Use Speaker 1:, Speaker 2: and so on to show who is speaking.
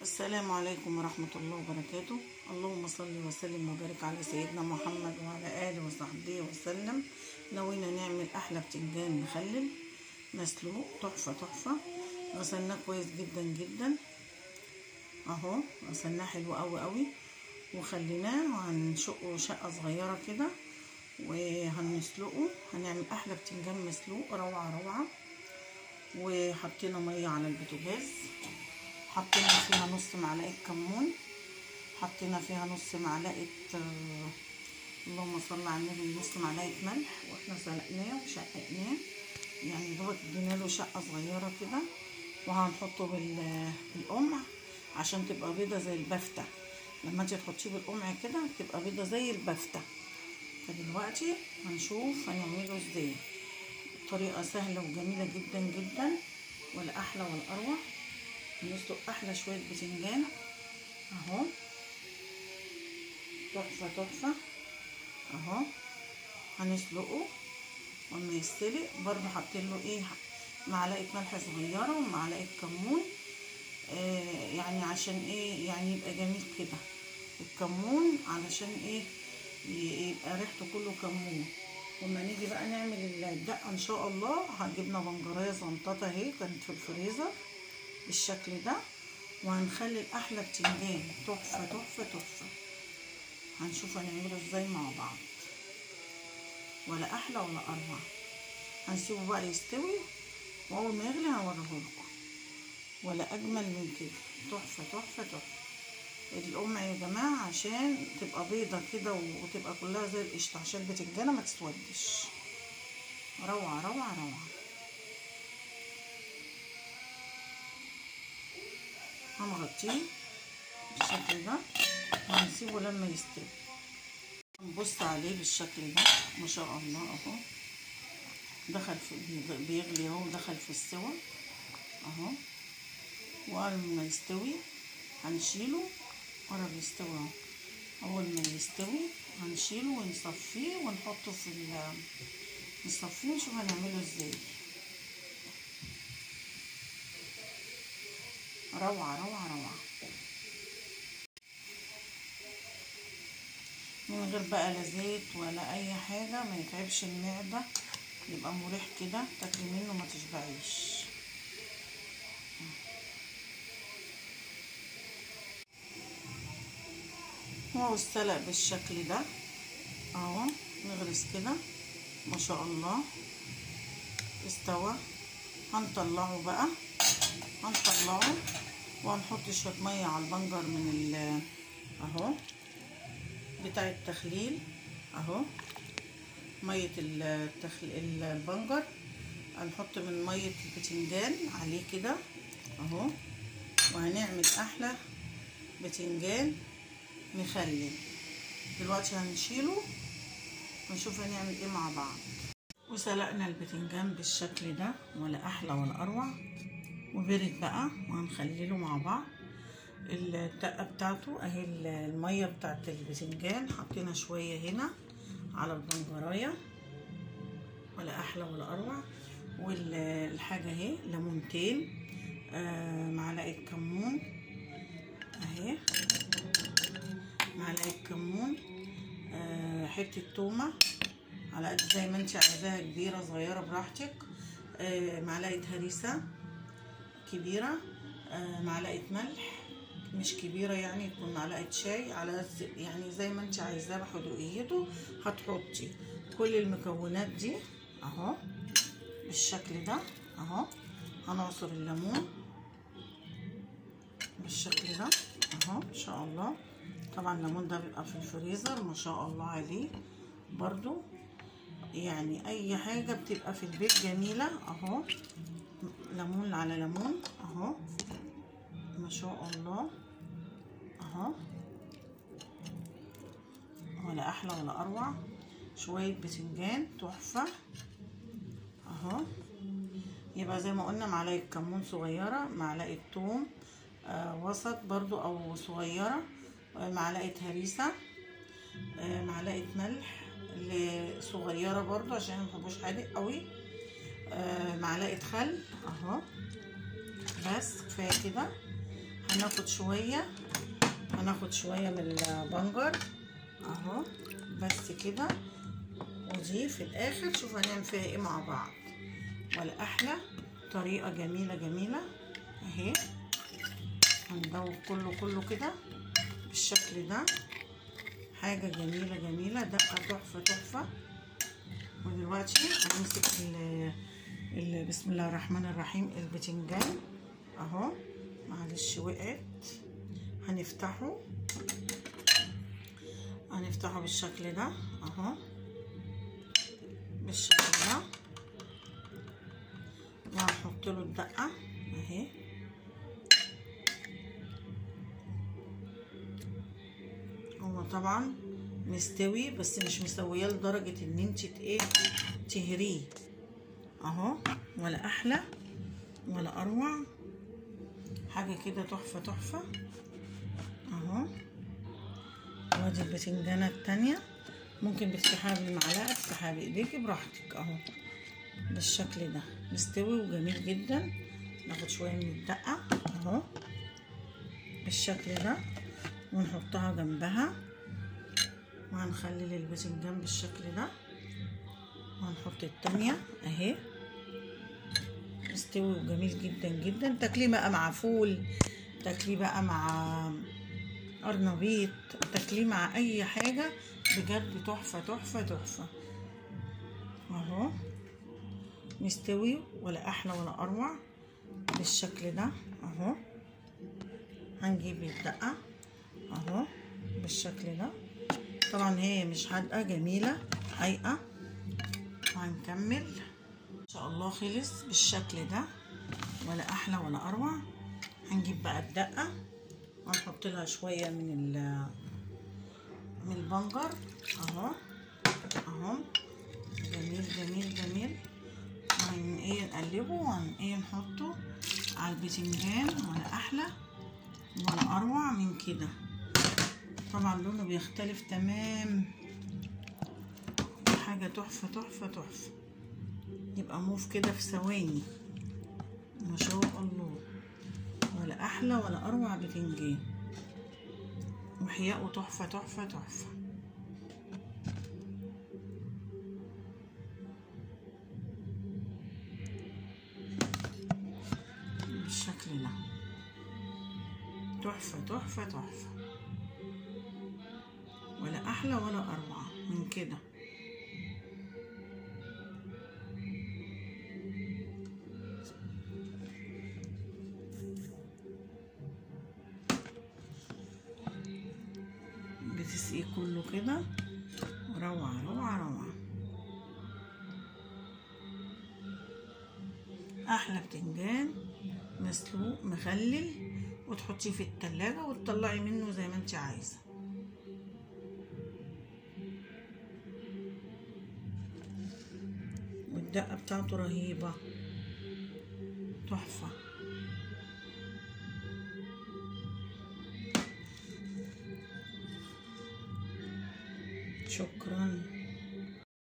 Speaker 1: السلام عليكم ورحمة الله وبركاته اللهم صل وسلم وبارك على سيدنا محمد وعلى آله وصحبه وسلم نوينا نعمل أحلى بتنجان مخلل مسلوق تحفة تحفة غسلناه كويس جدا جدا اهو غسلناه حلو قوي قوي وخليناه وهنشقه شقة صغيرة كده وهنسلقه هنعمل أحلى بتنجان مسلوق روعة روعة وحطينا مية على البوتاجاز حطينا فيها نص معلقه كمون حطينا فيها نص معلقه آه اللهم صل على النبي نص معلقه ملح واحنا سلقناه وشققناه يعني دوت ادينا له شقه صغيره كده وهنحطه بالقمع عشان تبقى بيضه زي البفته لما انت تحطيه بالقمع كده تبقى بيضه زي البفته فدلوقتي هنشوف هنعمله ازاي طريقه سهله وجميله جدا جدا ولا احلى ولا اروع نسلق احلى شويه بتنجان اهو تحفه تحفه اهو هنسلقه وما يستلق برضو حاطين له ايه معلقه ملح صغيره ومعلقه كمون آه يعني عشان ايه يعني يبقى جميل كده الكمون علشان ايه يبقى ريحته كله كمون وما نيجي بقى نعمل الدقه ان شاء الله هجيبنا بنجريه زنططه اهي كانت في الفريزر بالشكل ده وهنخلي الاحلى بتنجان تحفه تحفه تحفه هنشوف هنعمله ازاي مع بعض ولا احلى ولا اروع هنسيبه بقى يستوي واول ما يغلي هوريهولكم ولا اجمل من كده تحفه تحفه تحفه القمع يا جماعه عشان تبقى بيضه كده وتبقى كلها زي القشطه عشان البتنجانه ما تسودش روعه روعه روعه هنغطيه بالشكل ده وهنسيبه لما يستوي نبص عليه بالشكل ده ما شاء الله اهو دخل في بيغلي اهو دخل في السوا اهو واول ما يستوي هنشيله قرب يستوي اهو اول ما يستوي هنشيله ونصفيه ونحطه في نصفيه نشوف هنعمله ازاي روعة روعة روعة من غير بقى لا زيت ولا اي حاجة ما يتعبش المعدة يبقى مريح كده تاكلي منه ما تشبعيش هو السلق بالشكل ده اهو نغرس كده ما شاء الله استوى هنطلعه بقى هنطلعه وهنحط شويه ميه على البنجر من ال اهو بتاع التخليل اهو ميه التخليل البنجر هنحط من ميه البتنجان عليه كده اهو وهنعمل احلى بتنجان مخلل دلوقتي هنشيله ونشوف هنعمل ايه مع بعض وسلقنا البتنجان بالشكل ده ولا احلى ولا اروع وبرد بقى وهنخلله مع بعض الدقه بتاعته اهي الميه بتاعت البتنجان حطينا شويه هنا على البنجرايه ولا احلى ولا اروع والحاجه اهي ليمونتين آه معلقه كمون اهي معلقه كمون آه حته تومه على قد زي ما انت عايزاها كبيره صغيره براحتك آه معلقه هريسه كبيرة آه معلقة ملح مش كبيرة يعني تكون معلقة شاي على يعني زي ما انت عايزاه بحدوقيته هتحطي كل المكونات دي اهو بالشكل ده اهو هنعصر الليمون بالشكل ده اهو ان شاء الله طبعا الليمون ده بيبقى في الفريزر ما شاء الله عليه برضو يعني اي حاجة بتبقى في البيت جميلة اهو ليمون على ليمون اهو ما شاء الله اهو ولا احلى ولا اروع شويه بتنجان تحفه اهو يبقى زي ما قلنا معلقه كمون صغيره معلقه توم آه وسط برضو او صغيره آه معلقه هريسه آه معلقه ملح صغيره برضو عشان مبحبوش حادق قوي آه معلقه خل اهو بس كفايه كده هناخد شوية هناخد شوية من البنجر اهو بس كده ودي في الاخر شوف هنعمل فيها ايه مع بعض ولا احلى طريقة جميلة جميلة اهي هندوب كله كله كده بالشكل ده حاجة جميلة جميلة دقة تحفة تحفة ودلوقتي هنمسك ال ال- بسم الله الرحمن الرحيم البتنجان اهو معلش وقعت هنفتحه هنفتحه بالشكل ده اهو بالشكل ده وهنحط له الدقة اهي هو طبعا مستوي بس مش مسويه لدرجة ان انت ايه تهريه اهو ولا احلى ولا اروع حاجة كده تحفة تحفة اهو وادي البتنجانة التانية ممكن بتفتحها بالمعلقة تفتحها بايديكي براحتك اهو بالشكل ده مستوي وجميل جدا ناخد شوية من الدقة اهو بالشكل ده ونحطها جنبها وهنخلي الباذنجان بالشكل ده وهنحط التانية اهي مستوي وجميل جدا جدا تاكليه بقى مع فول تاكليه بقى مع قرنبيط تاكليه مع اي حاجة بجد تحفة تحفة تحفة اهو مستوي ولا احلى ولا اروع بالشكل ده اهو هنجيب الدقة اهو بالشكل ده طبعا هي مش حادقة جميلة حقيقة وهنكمل ان شاء الله خلص بالشكل ده ولا احلى ولا اروع هنجيب بقى الدقة وهنحط لها شوية من ال من البنجر اهو اهو جميل جميل جميل وهن ايه نقلبه وهن ايه نحطه على البتنجان ولا احلى ولا اروع من كده طبعا لونه بيختلف تمام حاجة تحفة تحفة تحفة يبقى موف كده في ثواني ما شاء الله ولا احلى ولا اروع بتنجان وحياءه تحفة تحفة تحفة بالشكل ده تحفة تحفة تحفة ولا أحلى ولا أروع من كده بتسقيه كله كده روعة روعة روعة أحلى بتنجان مسلوق مخلل وتحطيه في التلاجة وتطلعي منه زي ما انت عايزة والدقة بتاعته رهيبة تحفة شكرا